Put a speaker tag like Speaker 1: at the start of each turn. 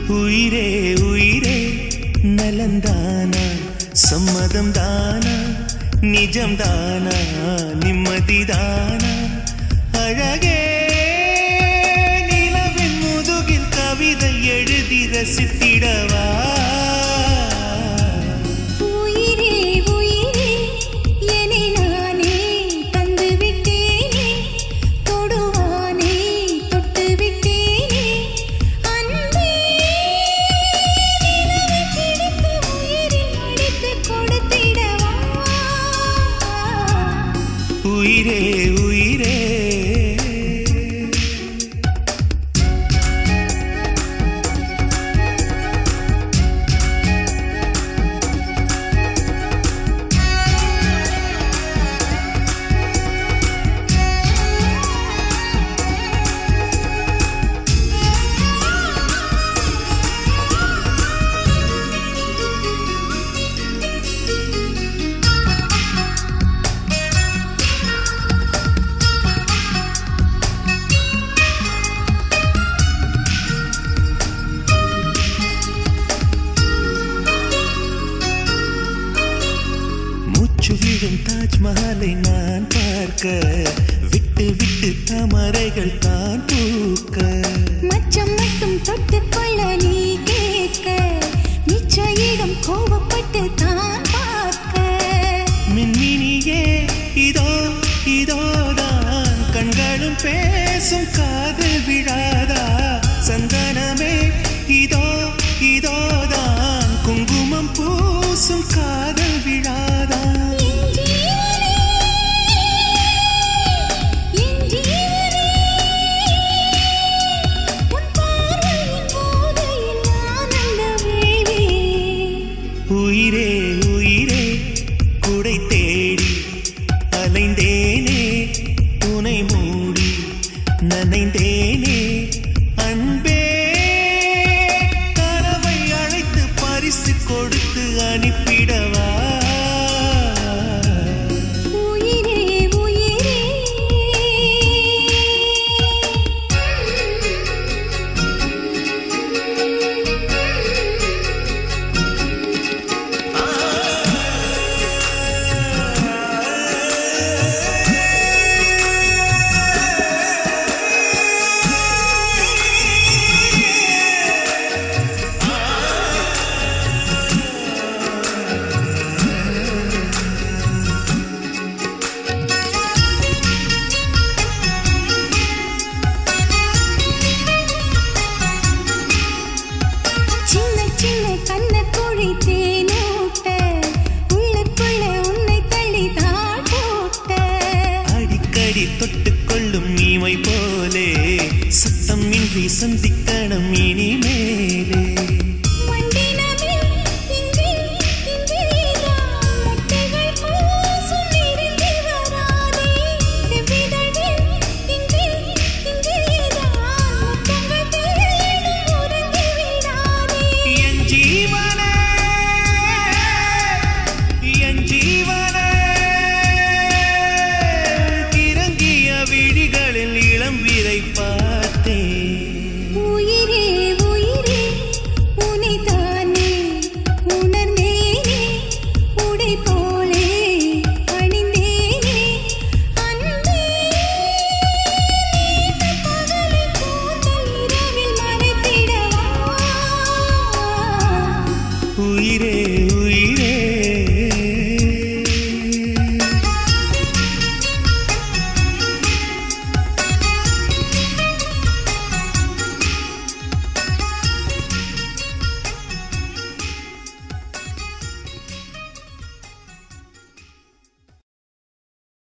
Speaker 1: உயிரே உயிரே நலந்தானா சம்மதம் தானா நிஜம் தானா நிம்மதிதானா அழகே நிலவின் முதுகில் கவிதை எழுதி ரசித்திடவா
Speaker 2: உயிரே உயிரே என்னை நானே தந்து விட்டேனே தொடுவானே தொட்டு விட்டேனே அன்பே நிலவை பிடித்து உயிரில் அடித்து கொடுத்திடவா
Speaker 1: உயிரே உயிரே மூச்சு விழும் தாஜ்மஹாலை நான் பார்க்க விட்டு விட்டு தாமரைகள் தான் பூக்க
Speaker 2: மச்சம் மட்டும் தொட்டுக்கொள்ள நீ கேட்க மிச்ச இடம் கோபப்பட்டு தான் பார்க்க
Speaker 1: மின்மினியே இதோ இதோதான் கண்களும் பேசும் காதல் விழாதா சந்தனமே இதோ இதோதான் குங்குமம் பூசும் காதல் விழாதா
Speaker 2: என் ஜீவனே, என் ஜீவனே, உன் பார்வையின் போதையில் ஆனந்த வேள்வி.
Speaker 1: உயிரே உயிரே குடை தேடி அலைந்தேனே துணை மூடி நனைந்தேனே அன்பே கனவை அழைத்து பரிசு கொடுத்து அனுப்பிடவா
Speaker 2: உயிரே உயிரே சின்ன சின்ன கண்ண குழி தேனூட்ட உள்ளுக்குள்ள உன்னை தள்ளி தான் போட்ட
Speaker 1: அடிக்கடி தொட்டுக்கொள்ளும் நீமை போலே சத்தம் இன்றி சந்திக்கணும் இனிமேலே